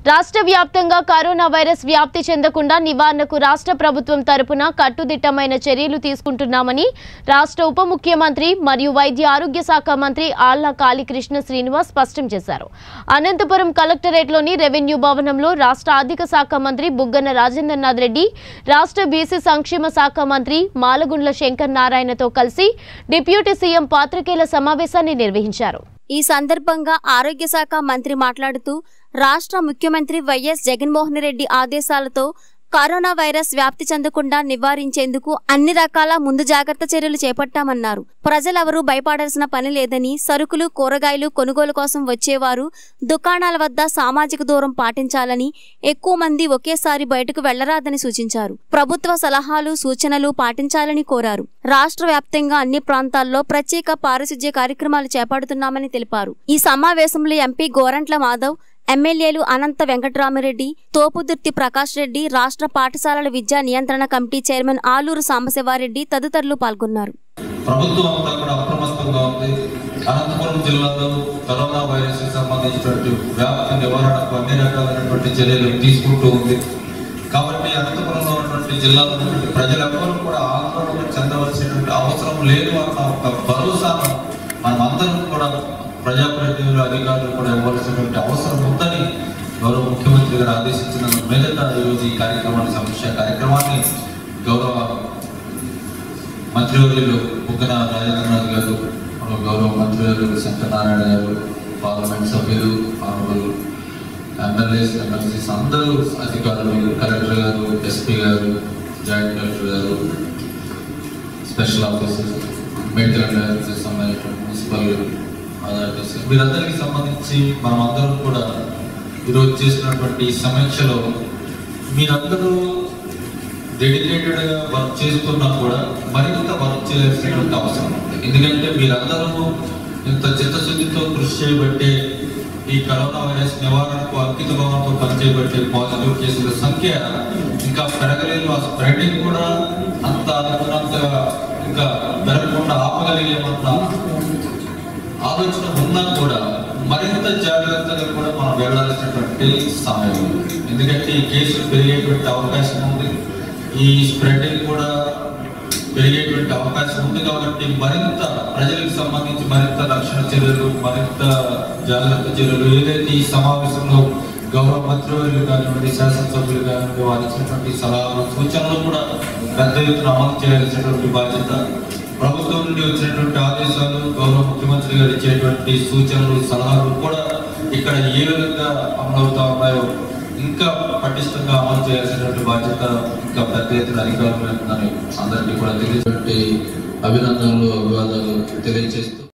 రాష్ట్ర వ్యాప్తంగా corona virus వ్యాప్తి చెందకుండా నివారణకు రాష్ట్ర ప్రభుత్వం తరపున కట్టుదిట్టమైన చర్యలు తీసుకుంటున్నామని రాష్ట్ర ఉప ముఖ్యమంత్రి మరియు వైద్య ఆరోగ్య శాఖ మంత్రి ఆళ్ల కాళీకృష్ణ శ్రీనివాస్ స్పష్టం చేశారు అనంతపురం కలెక్టరేట్లోని రెవెన్యూ భవనంలో రాష్ట్ర ఆర్థిక శాఖ మంత్రి బుగ్గన రాజేంద్రనాథ్ రెడ్డి రాష్ట్ర బీసీ సంక్షేమ శాఖ మంత్రి మాలగుండ్ల శంకర్ నారాయణతో కలిసి డిప్యూటీ సీఎం పాత్రికేయుల సమావేశాన్ని నిర్వహించారు ఈ సందర్భంగా ఆరోగ్య శాఖ మంత్రి మాట్లాడుతూ రాష్ట్ర ముఖ్యమంత్రి వైఎస్ జగన్మోహన్ రెడ్డి ఆదేశాలతో కరోనా వైరస్ వ్యాప్తి చెందకుండా నివారించేందుకు అన్ని రకాల ముందు జాగ్రత్త చర్యలు చేపట్టామన్నారు ప్రజలెవరూ భయపడాల్సిన పని లేదని సరుకులు కూరగాయలు కొనుగోలు కోసం వచ్చేవారు దుకాణాల వద్ద సామాజిక దూరం పాటించాలని ఎక్కువ మంది ఒకేసారి బయటకు వెళ్లరాదని సూచించారు ప్రభుత్వ సలహాలు సూచనలు పాటించాలని కోరారు రాష్ట్ర వ్యాప్తంగా అన్ని ప్రాంతాల్లో ప్రత్యేక పారిశుధ్య కార్యక్రమాలు చేపడుతున్నామని తెలిపారు ఈ సమావేశంలో ఎంపీ గోరంట్ల మాధవ్ ఎమ్మెల్యేలు అనంత వెంకటరామిరెడ్డి తోపుదుర్తి ప్రకాష్ రెడ్డి రాష్ట్ర పాఠశాలల విద్యా నియంత్రణ కమిటీ చైర్మన్ ఆలూరు సాంబశివారెడ్డి తదితరులు పాల్గొన్నారు ప్రభుత్వం అంతా కూడా అప్రమత్తంగా ఉంది అనంతపురం జిల్లాలో కరోనా వైరస్ కి సంబంధించినటువంటి వ్యాప్తి నివారణకు అన్ని రకాలైనటువంటి చర్యలు తీసుకుంటూ ఉంది కాబట్టి అనంతపురంలో ఉన్నటువంటి జిల్లాలో ఉన్నటువంటి ప్రజలెవరూ కూడా ఆందోళన చెందవలసినటువంటి అవసరం లేదు అన్న ఒక భరోసాను మనం అందరం కూడా ప్రజాప్రతినిధులు అధికారులు కూడా ఇవ్వాల్సినటువంటి అవసరం ఉందని గౌరవ ముఖ్యమంత్రి గారు ఆదేశించిన మీదట ఈరోజు ఈ కార్యక్రమాన్ని సమీక్ష కార్యక్రమాన్ని గౌరవ మంత్రివర్యులు బుగ్గన రాజేంద్రనాథ్ గారు మన గౌరవ మంత్రివర్యులు శంకరనారాయణ గారు పార్లమెంట్ సభ్యులు ఆనరబుల్ ఎమ్మెల్యేస్ ఎమ్మెల్సీస్ అందరూ అధికారులు కలెక్టర్ గారు ఎస్పీ గారు జాయింట్ కలెక్టర్ గారు special officer medical and health సంబంధించిన మున్సిపల్ అథారిటీస్ వీరందరికీ సంబంధించి మనం అందరం కూడా ఈరోజు చేసినటువంటి ఈ సమీక్షలో మీరందరూ డెడికేటెడ్ గా వర్క్ చేస్తున్నా కూడా మరింత వర్క్ చేయాల్సినటువంటి అవసరం ఉంది ఎందుకంటే మీరందరూ ఇంత చిత్తశుద్ధితో కృషి చేయబట్టే ఈ కరోనా వైరస్ నివారణకు అంకిత భావంతో పనిచేయబట్టే పాజిటివ్ కేసుల సంఖ్య ఇంకా పెరగలేదు ఆ స్ప్రెడింగ్ కూడా అంత అనుకున్నంతగా ఇంకా పెరగకుండా ఆపగలిగేమంత ఆలోచన ఉన్నా కూడా మరింత జాగ్రత్తగా కూడా మనం వెళ్ళాల్సినటువంటి సమయం ఎందుకంటే ఈ కేసులు పెరిగేటువంటి అవకాశం ఉంది ఈ స్ప్రెడింగ్ కూడా పెరిగేటువంటి అవకాశం ఉంది కాబట్టి మరింత ప్రజలకు సంబంధించి మరింత రక్షణ చర్యలు మరింత జాగ్రత్త చర్యలు ఏదైతే ఈ సమావేశంలో గౌరవ మంత్రివర్యులు కానివ్వండి శాసనసభ్యులు కానివ్వండి వారు ఇచ్చినటువంటి సలహాలు సూచనలు కూడా పెద్ద ఎత్తున అమలు చేయాల్సినటువంటి బాధ్యత ప్రభుత్వం నుండి వచ్చినటువంటి ఆదేశాలు గౌరవ ముఖ్యమంత్రి గారు ఇచ్చేటువంటి సూచనలు సలహాలు కూడా ఇక్కడ ఏ విధంగా అమలవుతా ఉన్నాయో ఇంకా పటిష్టంగా అమలు చేయాల్సినటువంటి బాధ్యత ఇంకా పెద్ద ఎత్తున అధికారులు ఉందని అందరికీ కూడా తెలియజేటువంటి అభినందనలు అభివాదాలు తెలియజేస్తూ